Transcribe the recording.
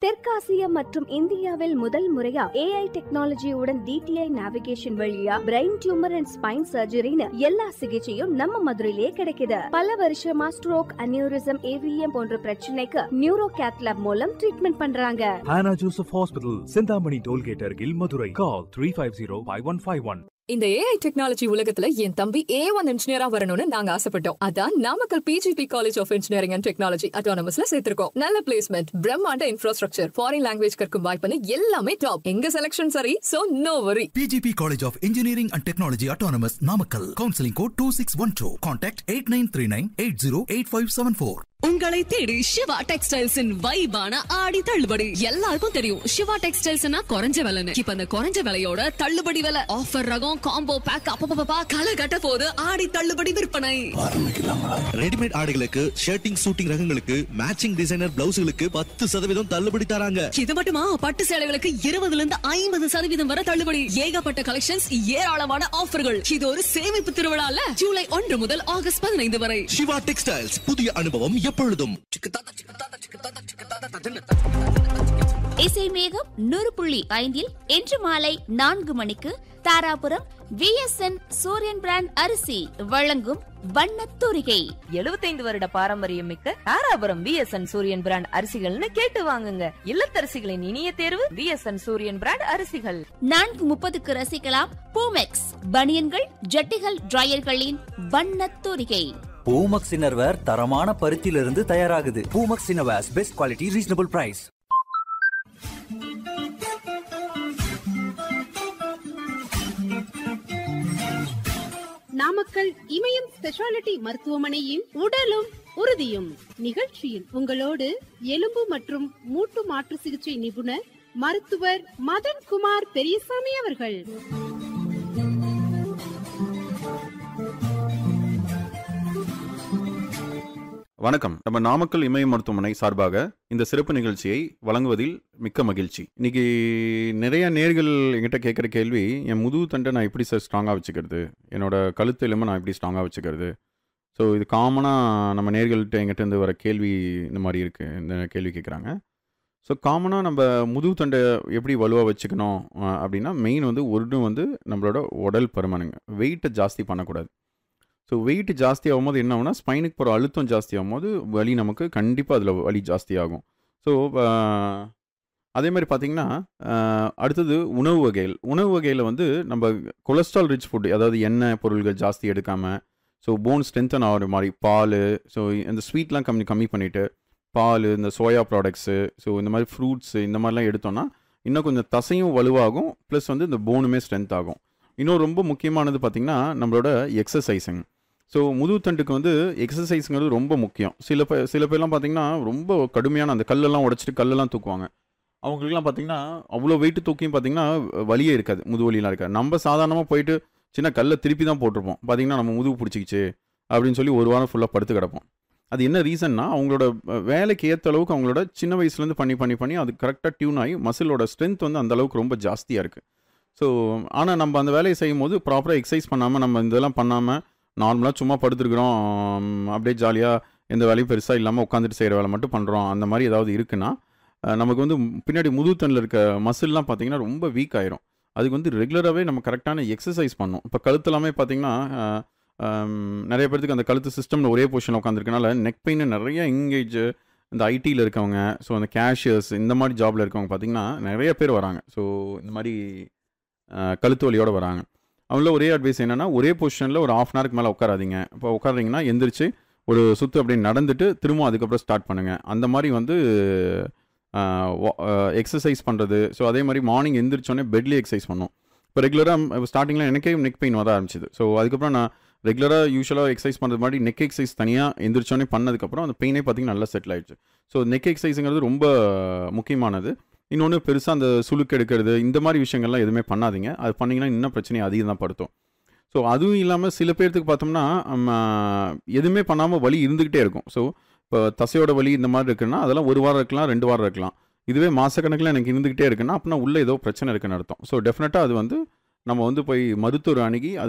தெற்காசியா மற்றும் இந்தியாவில் முதல் முறையா ஏஐ டெக்னாலஜியுடன் டிடிஐ நேவிகேஷன் வழியா பிரெயின் டியூமர் அண்ட் ஸ்பைன் சர்ஜரின்னு எல்லா சிகிச்சையும் நம்ம மதுரையிலேயே கிடைக்குது பல வருஷமா ஸ்ட்ரோக் அனியூரிசம் ஏவிஎம் போன்ற பிரச்சனைக்கு நியூரோ கேத்லாப் மூலம் ட்ரீட்மெண்ட் பண்றாங்க Hannah Joseph Hospital, Sindhamani Tollgate Argil, Madurai. Call 350-5151. இந்த ஏஐ டெக்னாலஜி உலகத்துல என் தம்பி ஏ ஒன் இன்ஜினியரா வரணும்னு நாங்க ஆசைப்பட்டோம் அதான் Namakkal PGP college of engineering and technology அட்டானமஸ்ல சேர்த்திருக்கோம் நல்ல பிளேஸ்மெண்ட் பிரம்மாண்ட இன்ஃப்ராஸ்ட்ரக்சர் ஃபாரின் லாங்குவேஜ் கற்கும் வாய்ப்புன்னு எல்லாமே டாப் எங்க செலக்ஷன் சரி so no worry PGP College of Engineering and Technology Autonomous Namakkal. Counseling code 2612. Contact 8939-808574. உங்களை தேடி சிவா டெக்ஸ்டைல்ஸின் வைபான ஆடி தள்ளுபடி எல்லாருக்கும் தெரியும் சிவா டெக்ஸ்டைல்ஸ்னா குறைஞ்ச விலைன்னு இப்ப அந்த குறைஞ்ச விலையோட தள்ளுபடி விலை ஆஃபர் ரகம் காம்போ பேக் அப்பப்பா களை கட்ட போது ஆடி தள்ளுபடி விற்பனை ரெடிமேட் ஆடைகளுக்கு ஷர்ட்டிங் சூட்டிங் ரகங்களுக்கு மேட்சிங் டிசைனர் பிளவுஸ்களுக்கு பத்து சதவீதம் தள்ளுபடி தராங்க இது மட்டுமா பட்டு சேலைகளுக்கு இருபதுல இருந்து ஐம்பது சதவீதம் வரை தள்ளுபடி ஏகப்பட்ட கலெக்ஷன்ஸ் ஏராளமான ஆஃபர்கள் இது ஒரு சேமிப்பு திருவிழால ஜூலை ஒன்று முதல் ஆகஸ்ட் பதினைந்து வரை சிவா டெக்ஸ்டைல்ஸ் புதிய அனுபவம் எப்பொழுதும் இசை மேகம் நூறு புள்ளி ஐந்தில் இன்று மாலை நான்கு மணிக்கு தாராபுரம் விஎஸ்என் சூரியன் பிராண்ட் அரிசி வழங்கும் வண்ணத் தூரிகை 75 வருட பாரம்பரியம் மிக்க தாராபுரம் விஎஸ்என் சூரியன் பிராண்ட் அரிசிகள்னு கேட்டு வாங்குங்க இல்லத்தரசிகளின் இனிய தேர்வு விஎஸ்என் சூரியன் பிராண்ட் அரிசிகள் நான்கு முப்பதுக்கு ரசிக்கலாம் பூமெக்ஸ் பனியன்கள் ஜட்டிகள் டிரையர்களின் வண்ணத் தூரிகை பூமக்ஸ் இன்னர்வேர் தரமான பருத்தியிலிருந்து தயாராகுது Poomex innerwears best quality reasonable price Namakkal Imayam speciality மருத்துவமனையின் உடலும் உறுதியும் நிகழ்ச்சியில் உங்களோடு எலும்பு மற்றும் மூட்டு மாற்று சிகிச்சை நிபுணர் மருத்துவர் மதன் குமார் பெரியசாமி அவர்கள் வணக்கம் நம்ம நாமக்கல் இமய மருத்துவமனை சார்பாக இந்த சிறப்பு நிகழ்ச்சியை வழங்குவதில் மிக்க மகிழ்ச்சி இன்னைக்கு நிறைய நேர்கள் என்கிட்ட கேட்குற கேள்வி என் முதுகு தண்டை நான் எப்படி சார் ஸ்ட்ராங்காக வச்சுக்கிறது என்னோட கழுத்து எலும்பை நான் எப்படி ஸ்ட்ராங்காக வச்சுக்கிறது ஸோ இது காமனாக நம்ம நேர்கள்ட்ட எங்கிட்ட இருந்து வர கேள்வி இந்த மாதிரி இருக்குது இந்த கேள்வி கேட்குறாங்க ஸோ காமனாக நம்ம முதுகு தண்டை எப்படி வலுவாக வச்சுக்கணும் அஹ், அப்படின்னா மெயின் வந்து ஒன்று வந்து நம்மளோட உடல் பருமனுங்க வெயிட்டை ஜாஸ்தி பண்ணக்கூடாது ஸோ வெயிட் ஜாஸ்தி ஆகும்போது என்ன ஆகும்னா ஸ்பைனுக்கு போகிற அழுத்தம் ஜாஸ்தி ஆகும்போது வலி நமக்கு கண்டிப்பாக அதில் வலி ஜாஸ்தி ஆகும் ஸோ அதே மாதிரி பார்த்தீங்கன்னா அஹ், அடுத்தது உணவு வகைகள் உணவு வகையில் வந்து நம்ம கொலஸ்ட்ரால் ரிச் ஃபுட் அதாவது எண்ணெய் பொருள்கள் ஜாஸ்தி எடுக்காமல் ஸோ போன் ஸ்ட்ரென்தன் ஆகிற மாதிரி பால் ஸோ இந்த ஸ்வீட்லாம் கம்மி கம்மி பண்ணிவிட்டு பால் இந்த சோயா ப்ராடக்ட்ஸு ஸோ இந்த மாதிரி ஃப்ரூட்ஸு இந்த மாதிரிலாம் எடுத்தோம்னா இன்னும் கொஞ்சம் தசையும் வலுவாகும் ப்ளஸ் வந்து இந்த போனுமே ஸ்ட்ரென்த் ஆகும் இன்னும் ரொம்ப முக்கியமானது பார்த்திங்கன்னா நம்மளோட எக்ஸசைஸுங்க ஸோ முதுகுத்தண்டுக்கு வந்து எக்ஸசைஸுங்கிறது ரொம்ப முக்கியம் சில பேர் சில பேர்லாம் பார்த்தீங்கன்னா ரொம்ப கடுமையான அந்த கல்லெல்லாம் உடச்சிட்டு கல்லெல்லாம் தூக்குவாங்க அவங்களுக்குலாம் பார்த்தீங்கன்னா அவ்வளோ வெயிட் தூக்கியும் பார்த்தீங்கன்னா வலியே இருக்காது முதுவலிலாம் இருக்காது நம்ம சாதாரணமாக போயிட்டு சின்ன கல்லை திருப்பி தான் போட்டிருப்போம் பார்த்தீங்கன்னா நம்ம முதுகு பிடிச்சிக்கிச்சு அப்படின்னு சொல்லி ஒரு வாரம் ஃபுல்லாக படுத்து கிடப்போம் அது என்ன ரீசன்னா அவங்களோட அஹ், வேலைக்கு ஏற்ற அளவுக்கு அவங்களோட சின்ன வயசுலேருந்து பண்ணி பண்ணி பண்ணி அது கரெக்டாக டியூன் ஆகி மசிலோட ஸ்ட்ரென்த் வந்து அந்த அளவுக்கு ரொம்ப ஜாஸ்தியாக இருக்குது ஸோ ஆனால் நம்ம அந்த வேலையை செய்யும் போது ப்ராப்பராக எக்ஸசைஸ் பண்ணாமல் நம்ம இதெல்லாம் பண்ணாமல் நார்மலாக சும்மா படுத்துருக்குறோம் உம், அப்படியே ஜாலியாக எந்த வேலையும் பெருசாக இல்லாமல் உட்காந்துட்டு செய்கிற வேலை மட்டும் பண்ணுறோம் அந்த மாதிரி ஏதாவது இருக்குன்னா அஹ், நமக்கு வந்து பின்னாடி முதுகுத்தண்டில் இருக்க மசில்லாம் பார்த்தீங்கன்னா ரொம்ப வீக் ஆயிரும் அதுக்கு வந்து ரெகுலராகவே நம்ம கரெக்டான எக்ஸசைஸ் பண்ணணும் இப்போ கழுத்தெல்லாமே பார்த்தீங்கன்னா அஹ், ஹம், நிறைய பேர்த்துக்கு அந்த கழுத்து சிஸ்டமில் ஒரே பொசிஷன் உட்காந்துருக்கனால நெக் பெயின் நிறைய எங்கேஜ் இந்த ஐடியில் இருக்கவங்க ஸோ அந்த கேஷியர்ஸ் இந்த மாதிரி ஜாபில் இருக்கவங்க பார்த்தீங்கன்னா நிறைய பேர் வராங்க ஸோ இந்த மாதிரி அஹ், கழுத்து வலியோடு வராங்க அவங்கள ஒரே அட்வைஸ் என்னென்னா ஒரே பொசிஷனில் ஒரு ஆஃப் அன் ஹவருக்கு மேலே உட்காராதீங்க இப்போ உட்காருறீங்கன்னா எந்திரிச்சு ஒரு சுற்று அப்படியே நடந்துட்டு திரும்ப அதுக்கப்புறம் ஸ்டார்ட் பண்ணுங்கள் அந்த மாதிரி வந்து எக்ஸசைஸ் பண்ணுறது ஸோ அதே மாதிரி மார்னிங் எந்திரிச்சோடனே பெட்லேயே எக்ஸசைஸ் பண்ணோம் இப்போ ரெகுலராக ஸ்டார்டிங்கில் எனக்கே நெக் பெயின் வர ஆரம்பிச்சிது ஸோ அதுக்கப்புறம் நான் ரெகுலராக யூஸ்வலாக எக்ஸசைஸ் பண்ணுறது மாதிரி நெக் எக்ஸசைஸ் தனியாக எந்திரிச்சோடனே பண்ணதுக்கப்புறம் அந்த பெயினே பார்த்தீங்கன்னா நல்லா செட்டில் ஆயிடுச்சு ஸோ நெக் எக்ஸசைஸுங்கிறது ரொம்ப முக்கியமானது இன்னொன்று பெருசாக அந்த சுளுக்கு எடுக்கிறது இந்த மாதிரி விஷயங்கள்லாம் எதுவுமே பண்ணாதீங்க அது பண்ணிங்கன்னா இன்னும் பிரச்சனையை அதிகம் தான் படுத்தும் ஸோ அதுவும் இல்லாமல் சில பேர்த்துக்கு பார்த்தோம்னா நம்ம எதுவுமே பண்ணாமல் வலி இருந்துக்கிட்டே இருக்கும் ஸோ இப்போ தசையோட வலி இந்த மாதிரி இருக்குன்னா அதெல்லாம் ஒரு வாரம் இருக்கலாம் ரெண்டு வாரம் இருக்கலாம் இதுவே மாசக்கணக்கில் எனக்கு இருந்துக்கிட்டே இருக்குன்னா அப்படின்னா உள்ளே ஏதோ பிரச்சனை இருக்குன்னு அர்த்தம் ஸோ டெஃபினட்டாக அது வந்து நம்ம வந்து போய் மருத்துவர் அணுகி அது